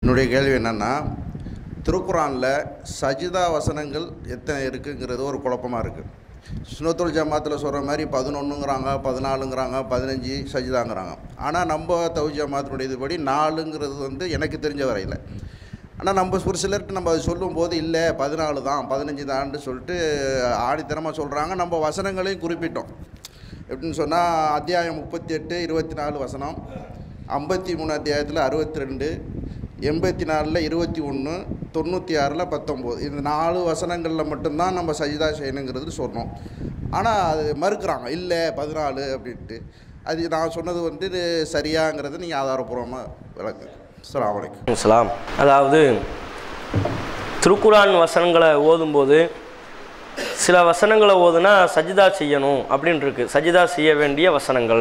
என்னுடைய கேள்வி என்னென்னா திருக்குறானில் சஜிதா வசனங்கள் எத்தனை இருக்குங்கிறது ஒரு குழப்பமாக இருக்குது சுனத்துல் ஜமாத்தில் சொல்கிற மாதிரி பதினொன்றுங்கிறாங்க பதினாலுங்கிறாங்க பதினஞ்சு சஜிதாங்கிறாங்க ஆனால் நம்ம தவு ஜமாத்தினுடைய இதுபடி நாலுங்கிறது வந்து எனக்கு தெரிஞ்ச வரையில் ஆனால் நம்ம ஒரு சிலர்கிட்ட நம்ம அது சொல்லும்போது இல்லை பதினாலு தான் பதினஞ்சு தான்னு சொல்லிட்டு ஆணித்தனமாக சொல்கிறாங்க நம்ம வசனங்களையும் குறிப்பிட்டோம் எப்படின்னு சொன்னால் அத்தியாயம் முப்பத்தி எட்டு இருபத்தி நாலு வசனம் ஐம்பத்தி மூணு அத்தியாயத்தில் அறுபத்தி ரெண்டு எண்பத்தி நாலில் இருபத்தி ஒன்று தொண்ணூற்றி ஆறில் பத்தொம்போது இந்த நாலு வசனங்களில் மட்டும்தான் நம்ம சஜிதா செய்யணுங்கிறது சொன்னோம் ஆனால் அது மறுக்கிறாங்க இல்லை பதினாலு அப்படின்ட்டு அது நான் சொன்னது வந்து சரியாங்கிறது நீங்கள் ஆதாரப்பூர்வமாக விளக்கு அஸ்ஸலாமு அலைக்கும் இஸ்லாம் அதாவது திருக்குரான் வசனங்களை ஓதும்போது சில வசனங்களை ஓதுனா சஜிதா செய்யணும் அப்படின்னு இருக்கு சஜிதா செய்ய வேண்டிய வசனங்கள்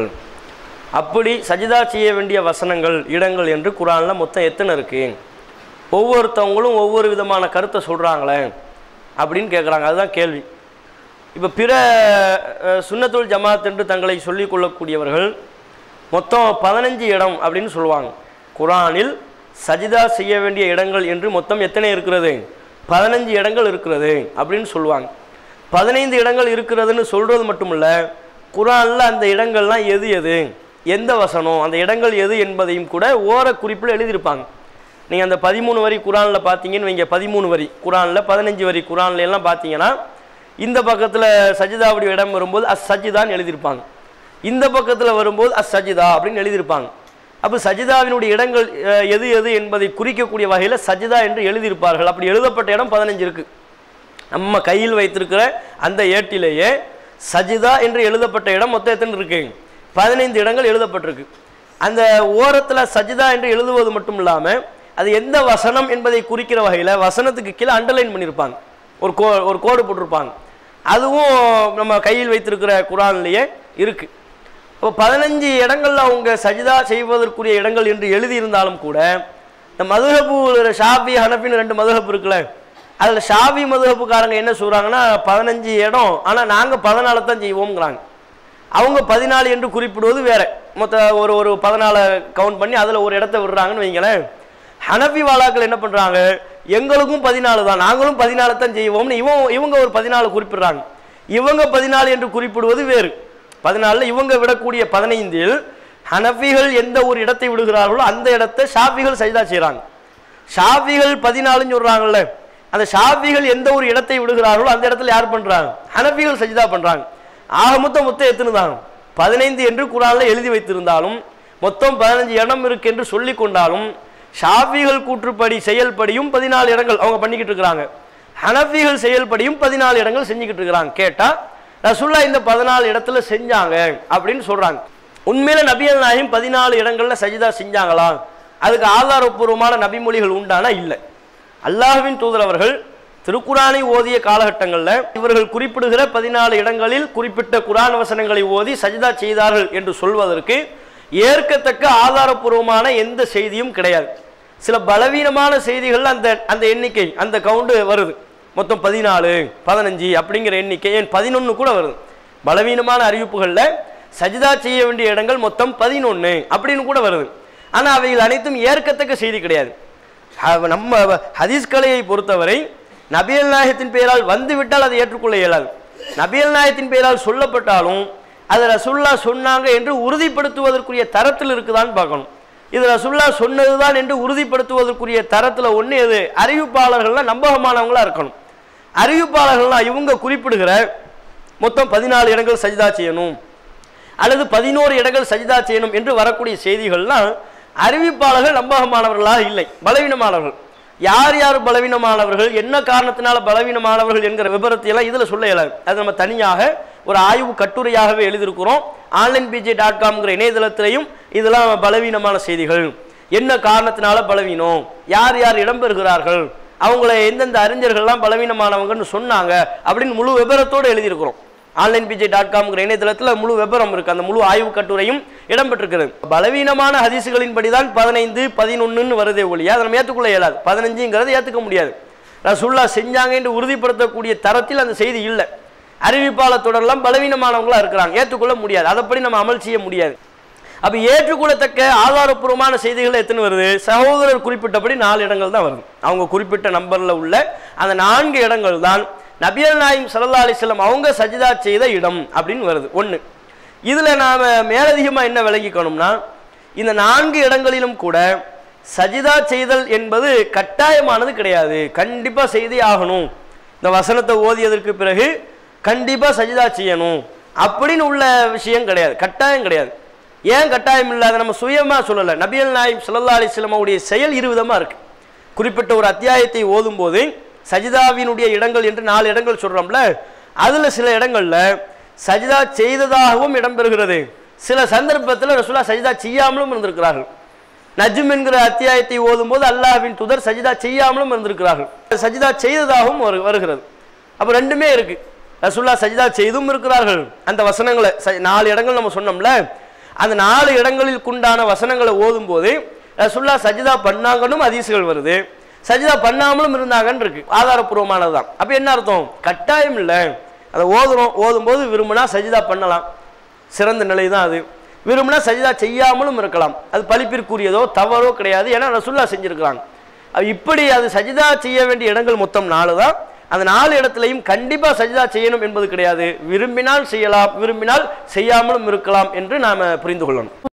அப்படி சஜிதா செய்ய வேண்டிய வசனங்கள் இடங்கள் என்று குரானில் மொத்தம் எத்தனை இருக்கு ஒவ்வொருத்தவங்களும் ஒவ்வொரு விதமான கருத்தை சொல்கிறாங்களே அப்படின்னு கேட்குறாங்க அதுதான் கேள்வி இப்போ பிற அஹ், சுன்னத்துல் ஜமாத் என்று தங்களை சொல்லிக் கொள்ளக்கூடியவர்கள் மொத்தம் பதினஞ்சு இடம் அப்படின்னு சொல்லுவாங்க குரானில் சஜிதா செய்ய வேண்டிய இடங்கள் என்று மொத்தம் எத்தனை இருக்கிறது பதினஞ்சு இடங்கள் இருக்கிறது அப்படின்னு சொல்லுவாங்க பதினைந்து இடங்கள் இருக்கிறதுன்னு சொல்கிறது மட்டுமல்ல குரானில் அந்த இடங்கள்லாம் எது எது எந்த வசனம் அந்த இடங்கள் எது என்பதையும் கூட ஓர குறிப்பில் எழுதியிருப்பாங்க நீங்கள் அந்த பதிமூணு வரி குரானில் பார்த்தீங்கன்னு வைங்க பதிமூணு வரி குரானில் பதினஞ்சு வரி குரான்ல எல்லாம் பார்த்தீங்கன்னா இந்த பக்கத்தில் சஜிதாவுடைய இடம் வரும்போது அஸ் சஜிதான்னு எழுதியிருப்பாங்க இந்த பக்கத்தில் வரும்போது அஸ் சஜிதா அப்படின்னு எழுதியிருப்பாங்க அப்போ சஜிதாவினுடைய இடங்கள் அஹ், எது எது என்பதை குறிக்கக்கூடிய வகையில் சஜிதா என்று எழுதியிருப்பார்கள் அப்படி எழுதப்பட்ட இடம் பதினஞ்சு இருக்குது நம்ம கையில் வைத்திருக்கிற அந்த ஏட்டிலேயே சஜிதா என்று எழுதப்பட்ட இடம் மொத்தம் எத்தனை இருக்கு பதினைந்து இடங்கள் எழுதப்பட்டிருக்கு அந்த ஓரத்தில் சஜிதா என்று எழுதுவது மட்டும் இல்லாமல் அது எந்த வசனம் என்பதை குறிக்கிற வகையில் வசனத்துக்கு கீழே அண்டர்லைன் பண்ணியிருப்பாங்க ஒரு கோ ஒரு கோடு போட்டிருப்பாங்க அதுவும் நம்ம கையில் வைத்திருக்கிற குரான்லேயே இருக்குது இப்போ பதினஞ்சு இடங்கள்ல அவங்க சஜிதா செய்வதற்குரிய இடங்கள் என்று எழுதியிருந்தாலும் கூட இந்த மதுஹபு ஷாபி ஹனஃபின்னு ரெண்டு மதுஹப் இருக்குல்ல அதில் ஷாபி மதுஹப்புக்காரங்க என்ன சொல்கிறாங்கன்னா பதினஞ்சு இடம் ஆனால் நாங்கள் பதினாலு தான் செய்வோங்கிறாங்க அவங்க பதினாலு என்று குறிப்பிடுவது வேற மொத்த ஒரு ஒரு பதினாலை கவுண்ட் பண்ணி அதில் ஒரு இடத்த விடுறாங்கன்னு வைங்களேன் ஹனஃபி வாலாக்கள் என்ன பண்ணுறாங்க எங்களுக்கும் பதினாலு தான் நாங்களும் பதினாலு தான் செய்வோம்னு இவன் இவங்க ஒரு பதினாலு குறிப்பிடுறாங்க இவங்க பதினாலு என்று குறிப்பிடுவது வேறு பதினாலில் இவங்க விடக்கூடிய பதினைந்தில் ஹனஃபிகள் எந்த ஒரு இடத்தை விடுகிறார்களோ அந்த இடத்தை ஷாஃபிகள் சஜிதா செய்கிறாங்க ஷாஃபிகள் பதினாலுன்னு சொல்கிறாங்கல்ல அந்த ஷாஃபிகள் எந்த ஒரு இடத்தை விடுகிறார்களோ அந்த இடத்துல யார் பண்ணுறாங்க ஹனஃபிகள் சஜிதா பண்ணுறாங்க ஆக மொத்தம் மொத்தம் எத்தனை தான் பதினைந்து என்று குரானில் எழுதி வைத்திருந்தாலும் மொத்தம் பதினஞ்சு இடம் இருக்கு என்று சொல்லி கொண்டாலும் ஷாஃபிகள் கூற்றுப்படி செயல்படியும் பதினாலு இடங்கள் அவங்க பண்ணிக்கிட்டு இருக்கிறாங்க ஹனஃபிகள் செயல்படியும் பதினாலு இடங்கள் செஞ்சுக்கிட்டு இருக்கிறாங்க கேட்டால் ரசுல்லா இந்த பதினாலு இடத்துல செஞ்சாங்க அப்படின்னு சொல்றாங்க உண்மையில நபியல் நாயகம் பதினாலு இடங்கள்ல சஜிதா செஞ்சாங்களா அதுக்கு ஆதாரப்பூர்வமான நபிமொழிகள் உண்டானா இல்லை அல்லாஹ்வின் தூதர் அவர்கள் திருக்குரானை ஓதிய காலகட்டங்களில் இவர்கள் குறிப்பிடுகிற பதினாலு இடங்களில் குறிப்பிட்ட குரான் வசனங்களை ஓதி சஜிதா செய்தார்கள் என்று சொல்வதற்கு ஏற்கத்தக்க ஆதாரப்பூர்வமான எந்த செய்தியும் கிடையாது சில பலவீனமான செய்திகள் அந்த அந்த எண்ணிக்கை அந்த கவுண்டு வருது மொத்தம் பதினாலு பதினஞ்சு அப்படிங்கிற எண்ணிக்கை ஏன் பதினொன்று கூட வருது பலவீனமான அறிவிப்புகளில் சஜிதா செய்ய வேண்டிய இடங்கள் மொத்தம் பதினொன்று அப்படின்னு கூட வருது ஆனால் அவைகள் அனைத்தும் ஏற்கத்தக்க செய்தி கிடையாது அவ- நம்ம ஹதீஸ் கலையை பொறுத்தவரை நபியல் நாயகத்தின் பெயரால் வந்துவிட்டால் அதை ஏற்றுக்கொள்ள இயலாது நபியல் நாயகத்தின் பெயரால் சொல்லப்பட்டாலும் அது ரசுல்லா சொன்னாங்க என்று உறுதிப்படுத்துவதற்குரிய தரத்தில் இருக்குதான்னு பார்க்கணும் இது ரசுல்லா சொன்னதுதான் என்று உறுதிப்படுத்துவதற்குரிய தரத்தில் ஒன்று எது அறிவிப்பாளர்கள்லாம் நம்பகமானவங்களா இருக்கணும் அறிவிப்பாளர்கள்லாம் இவங்க குறிப்பிடுகிற மொத்தம் பதினாலு இடங்கள் சஜிதா செய்யணும் அல்லது பதினோரு இடங்கள் சஜிதா செய்யணும் என்று வரக்கூடிய செய்திகள்லாம் அறிவிப்பாளர்கள் நம்பகமானவர்களாக இல்லை பலவீனமானவர்கள் யார் யார் பலவீனமானவர்கள் என்ன காரணத்தினால பலவீனமானவர்கள் என்கிற விபரத்தை எல்லாம் இதில் சொல்ல இயலாது அது நம்ம தனியாக ஒரு ஆய்வு கட்டுரையாகவே எழுதியிருக்கிறோம் ஆன்லைன் பிஜே டாட் காம்ங்கிற இணையதளத்திலையும் இதெல்லாம் பலவீனமான செய்திகள் என்ன காரணத்தினால பலவீனம் யார் யார் இடம்பெறுகிறார்கள் அவங்கள எந்தெந்த அறிஞர்கள்லாம் பலவீனமானவங்கன்னு சொன்னாங்க அப்படின்னு முழு விபரத்தோடு எழுதியிருக்கிறோம் ஆன்லைன் பிஜே டாட் காம்ங்கிற இணையதளத்தில் முழு விபரம் இருக்கு அந்த முழு ஆய்வு கட்டுரையும் இடம்பெற்றிருக்கிறது பலவீனமான ஹதீசுகளின்படி தான் பதினைந்து பதினொன்றுன்னு வருதே ஒழிய அதை நம்ம ஏற்றுக்கொள்ள இயலாது பதினஞ்சுங்கிறத ஏற்றுக்க முடியாது ரசுல்லா செஞ்சாங்க என்று உறுதிப்படுத்தக்கூடிய தரத்தில் அந்த செய்தி இல்லை அறிவிப்பாளர் தொடரெல்லாம் பலவீனமானவங்களா இருக்கிறாங்க ஏற்றுக்கொள்ள முடியாது அதைப்படி நம்ம அமல் செய்ய முடியாது அப்ப ஏற்றுக்கொள்ளத்தக்க ஆதாரப்பூர்வமான செய்திகள் எத்தனை வருது சகோதரர் குறிப்பிட்டபடி நாலு இடங்கள் தான் வருது அவங்க குறிப்பிட்ட நம்பர்ல உள்ள அந்த நான்கு இடங்கள் தான் நபியல் நாயும் சல்லா அலிஸ்லாம் அவங்க சஜிதா செய்த இடம் அப்படின்னு வருது ஒன்று இதுல நாம மேலதிகமா என்ன விளங்கிக்கணும்னா இந்த நான்கு இடங்களிலும் கூட சஜிதா செய்தல் என்பது கட்டாயமானது கிடையாது கண்டிப்பா செய்தே ஆகணும் இந்த வசனத்தை ஓதியதற்கு பிறகு கண்டிப்பா சஜிதா செய்யணும் அப்படின்னு உள்ள விஷயம் கிடையாது கட்டாயம் கிடையாது ஏன் கட்டாயம் இல்லாத நம்ம சுயமா சொல்லலை நபியல் நாயிம் ஸல்லல்லாஹு அலைஹி வஸல்லம் அவருடைய செயல் இருவிதமா இருக்கு குறிப்பிட்ட ஒரு அத்தியாயத்தை ஓதும்போது சஜிதாவினுடைய இடங்கள் என்று நாலு இடங்கள் சொல்றோம்ல அதுல சில இடங்கள்ல சஜிதா செய்ததாகவும் இடம்பெறுகிறது சில சந்தர்ப்பத்தில் ரசூலா சஜிதா செய்யாமலும் இருந்திருக்கிறார்கள் நஜ்ம் என்கிற அத்தியாயத்தை ஓதும்போது அல்லாஹ்வின் தூதர் சஜிதா செய்யாமலும் இருந்திருக்கிறார்கள் சஜிதா செய்ததாகவும் வரு- வருகிறது அப்ப ரெண்டுமே இருக்கு ரசூல்லா சஜிதா செய்தும் இருக்கிறார்கள் அந்த வசனங்களை ச- நாலு இடங்கள் நம்ம சொன்னோம்ல அந்த நாலு இடங்களில் குண்டான வசனங்களை ஓதும்போது ரசூல்லா சஜிதா பண்ணாங்கன்னு ஹதீஸ்கள் வருது சஜிதா பண்ணாமலும் இருந்தாங்கன்னு இருக்கு ஆதாரப்பூர்வமானதுதான் அப்ப என்ன அர்த்தம் கட்டாயம் இல்லை அதை ஓதுறோம் ஓதும்போது விரும்பினா சஜிதா பண்ணலாம் சிறந்த நிலை தான் அது விரும்பினா சஜிதா செய்யாமலும் இருக்கலாம் அது பழிப்பிற்குரியதோ தவறோ கிடையாது ஏன்னா ரசுல்லா செஞ்சிருக்கிறாங்க அது இப்படி அது சஜிதா செய்ய வேண்டிய இடங்கள் மொத்தம் நாலு தான் அந்த நாலு இடத்துலையும் கண்டிப்பா சஜிதா செய்யணும் என்பது கிடையாது விரும்பினால் செய்யலாம் விரும்பினால் செய்யாமலும் இருக்கலாம் என்று நாம புரிந்து கொள்ளணும்